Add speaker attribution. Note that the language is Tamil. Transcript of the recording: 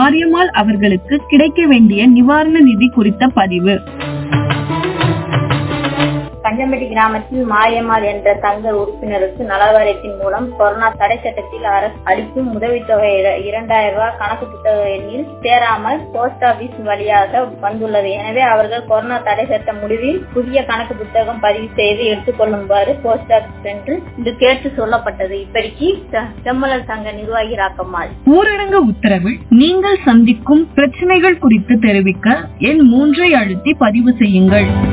Speaker 1: மாரியம்மாள் அவர்களுக்கு கிடைக்க வேண்டிய நிவாரண நிதி குறித்த பதிவு
Speaker 2: கஞ்சம்பட்டி கிராமத்தில் மாரியம்மாள் என்ற தங்க உறுப்பினருக்கு நலவாரியத்தின் மூலம் கொரோனா தடை சட்டத்தில் அரசு அளிக்கும் உதவித்தொகை இர- இரண்டாயிரம் ரூபாய் கணக்கு புத்தக எண்ணில் சேராமல் போஸ்ட் ஆபீஸ் வழியாக வந்துள்ளது எனவே அவர்கள் கொரோனா தடை சட்ட முடிவில் புதிய கணக்கு புத்தகம் பதிவு செய்து எடுத்துக்கொள்ளுமாறு போஸ்ட் ஆபீஸ் சென்று இது கேட்டு சொல்லப்பட்டது இப்படிக்கு செ- செம்மலர் சங்க நிர்வாகி ராக்கம்மாள்
Speaker 1: ஊரடங்கு உத்தரவில் நீங்கள் சந்திக்கும் பிரச்சனைகள் குறித்து தெரிவிக்க எண் மூன்றை அழுத்தி பதிவு செய்யுங்கள்